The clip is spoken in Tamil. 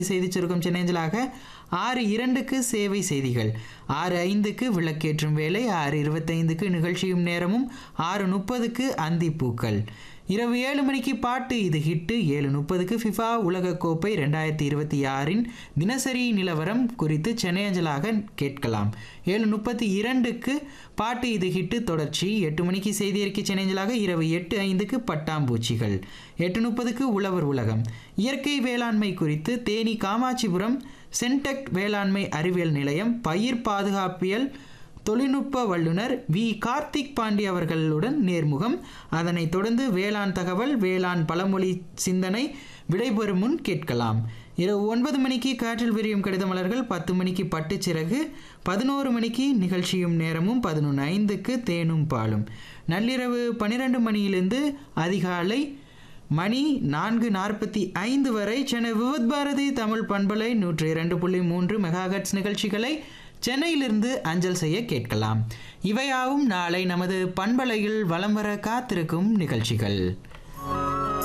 செய்தி சுருக்கம் சென்னேஞ்சலாக ஆறு இரண்டுக்கு சேவை செய்திகள் ஆறு ஐந்துக்கு விளக்கேற்றும் வேலை ஆறு இருபத்தைந்துக்கு நிகழ்ச்சியும் நேரமும் ஆறு முப்பதுக்கு அந்திப்பூக்கள் இரவு ஏழு மணிக்கு பாட்டு இது ஹிட்டு ஏழு முப்பதுக்கு ஃபிஃபா உலகக்கோப்பை ரெண்டாயிரத்தி இருபத்தி ஆறின் தினசரி நிலவரம் குறித்து சென்னையஞ்சலாக கேட்கலாம் ஏழு முப்பத்தி இரண்டுக்கு பாட்டு இது ஹிட்டு தொடர்ச்சி எட்டு மணிக்கு செய்தி அறிக்கை சென்னையஞ்சலாக இரவு எட்டு ஐந்துக்கு பட்டாம்பூச்சிகள் எட்டு முப்பதுக்கு உழவர் உலகம் இயற்கை வேளாண்மை குறித்து தேனி காமாட்சிபுரம் சென்டெக்ட் வேளாண்மை அறிவியல் நிலையம் பயிர் பாதுகாப்பியல் தொழில்நுட்ப வல்லுனர் வி கார்த்திக் பாண்டி அவர்களுடன் நேர்முகம் அதனைத் தொடர்ந்து வேளாண் தகவல் வேளாண் பழமொழி சிந்தனை விடைபெறும் முன் கேட்கலாம் இரவு ஒன்பது மணிக்கு காற்றில் விரியும் கடித மலர்கள் பத்து மணிக்கு பட்டுச்சிறகு பதினோரு மணிக்கு நிகழ்ச்சியும் நேரமும் பதினொன்று ஐந்துக்கு தேனும் பாலும் நள்ளிரவு பன்னிரெண்டு மணியிலிருந்து அதிகாலை மணி நான்கு நாற்பத்தி ஐந்து வரை சென்னை விவத் பாரதி தமிழ் பண்பலை நூற்றி இரண்டு புள்ளி மூன்று மெகாஹட்ஸ் நிகழ்ச்சிகளை சென்னையிலிருந்து அஞ்சல் செய்ய கேட்கலாம் இவையாவும் நாளை நமது பண்பலையில் வலம் வர காத்திருக்கும் நிகழ்ச்சிகள்